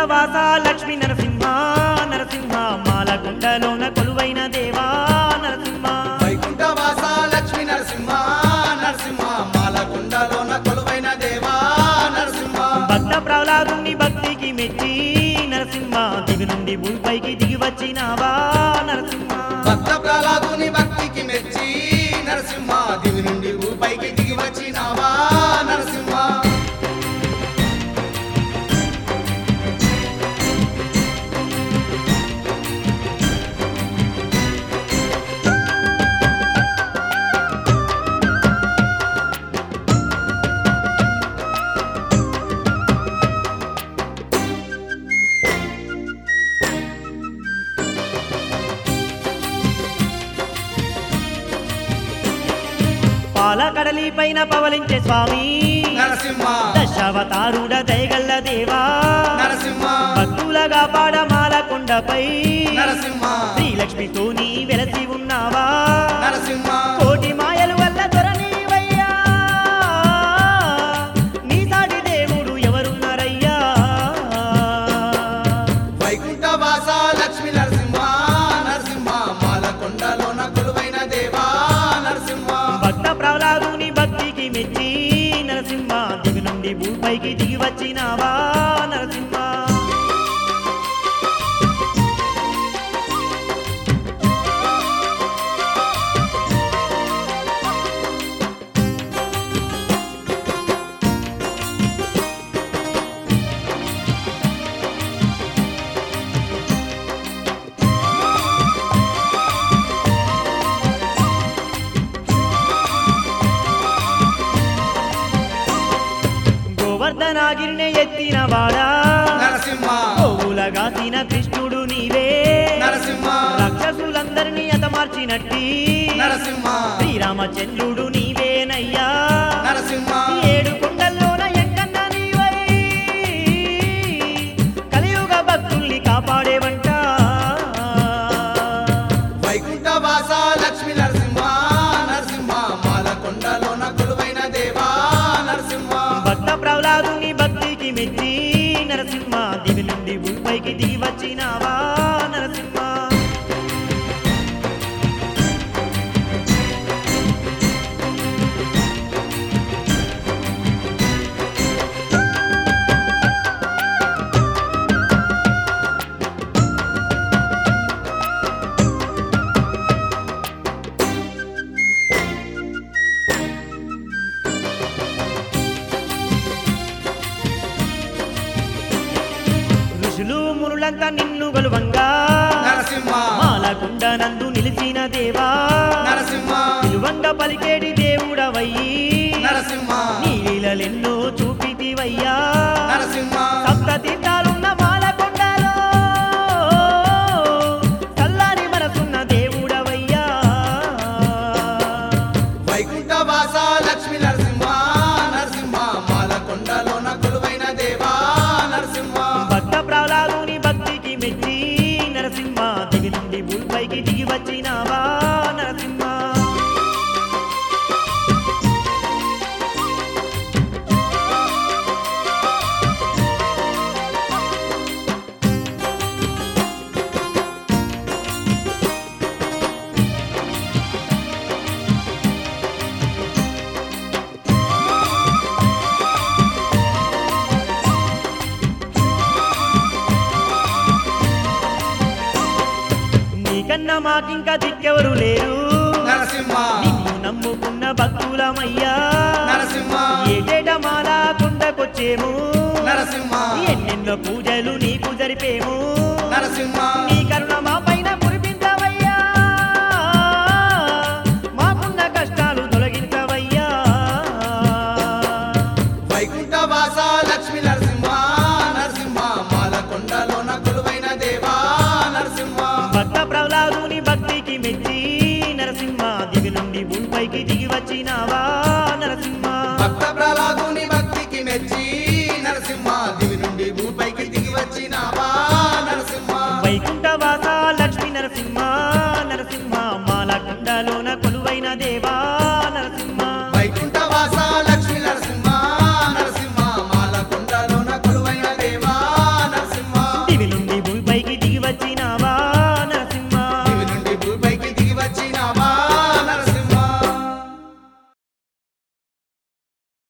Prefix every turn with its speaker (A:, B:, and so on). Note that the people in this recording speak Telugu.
A: వైకుంఠవాస లక్ష్మీ నరసింహ నరసింహ మాలకొండలోన కొలువైన దేవా నరసింహ
B: వైకుంఠవాస లక్ష్మీ నరసింహ నరసింహ మాలకొండలోన కొలువైన దేవా నరసింహ
A: భక్త ప్రహ్లాదుని భక్తికి మెచ్చి నరసింహ దివి నుండి భూమిపైకి దిగి వచ్చినావా నరసింహ
B: భక్త ప్రహ్లాదుని భక్తికి మెచ్చి నరసింహ దివి నుండి ఊపైకి దిగి వచ్చినావా నరసింహ
A: పాలకడలి పైన పవలించే స్వామి
B: నరసింహ
A: దశావతారుడ దయగల్ల దేవా
B: నరసింహ
A: భక్తులగా పాడమాల కొండపై
B: నరసింహ
A: శ్రీలక్ష్మితో నీ వెలసి ఉన్నావా
B: నరసింహ
A: కోటి మాయలు వల్ల దొరనీవయ్యా నీ సాటి దేవుడు ఎవరున్నారయ్యా
B: వైకుంఠవాస లక్ష్మీ నరసింహ నరసింహ మాలకొండలోన కొలువైన దేవా నరసింహ
A: భక్త ప్రహ్లాదుని భక్తికి మెచ్చి నరసింహ దివి నుండి భూమిపైకి దిగి వచ్చినావా నరసింహ గోవర్ధనాగిరిని ఎత్తిన వాడా
B: నరసింహ
A: గోవులగాసిన కృష్ణుడు నీవే
B: నరసింహ
A: రాక్షసులందరినీ అతమార్చినట్టి
B: నరసింహ
A: శ్రీరామచంద్రుడు నీవేనయ్యా
B: నరసింహ
A: ఏడు కొండల్లోన ఎంకన్న నీవై కలియుగ భక్తుల్ని కాపాడేవంట
B: వైకుంఠవాస లక్ష్మీ నరసింహ నరసింహ మాలకొండలోన కొలువైన దేవా నరసింహ
A: భక్త ప్రహ్లాదుని భక్తికి మెచ్చి నరసింహ దివి నుండి భూమిపైకి దిగి వచ్చినావా నరసింహ ఋషులు మునులంతా నిన్ను గలువంగా
B: నరసింహ
A: మాలకుండ నందు నిలిచిన దేవా
B: నరసింహ
A: నిలువంగ పలికేడి దేవుడవయ్యి
B: నరసింహ
A: నీలీలెన్నో చూపితివయ్యా
B: నరసింహ
A: సప్త తీర్థాలున్న మాలకొండలో చల్లని మనసున్న దేవుడవయ్యా
B: వైకుంఠవాస లక్ష్మీ నరసింహ నరసింహ మాలకొండలోన కొలువైన దేవా నరసింహ
A: భక్త ప్రహ్లాదుని భక్తికి మెచ్చి నరసింహ దిగి నుండి భూమిపైకి దిగి వచ్చినావా నరసింహ నీకన్నా మాకింకా దిక్కెవరు లేరు
B: నరసింహ
A: నిన్ను నమ్ముకున్న భక్తులమయ్యా
B: నరసింహ
A: ఏటేట మాల కొండకొచ్చేము
B: నరసింహ
A: ఎన్నెన్నో పూజలు నీకు జరిపేము
B: నరసింహ
A: నీ కరుణ మా పైన కురిపించవయ్యా మాకున్న కష్టాలు తొలగించవయ్యా
B: వైకుంఠవాస లక్ష్మీ నరసింహ నరసింహ మాలకొండలోన కొలువైన దేవా నరసింహ
A: భక్త ప్రహ్లాదుని భక్తికి మెచ్చి నరసింహ దివి నుండి భూమిపైకి దిగి వచ్చినావా నరసింహ
B: భక్త ప్రహ్లాదుని భక్తికి మెచ్చి నరసింహ దివి నుండి భూపైకి దిగి వచ్చినావా నరసింహ
A: వైకుంఠవాస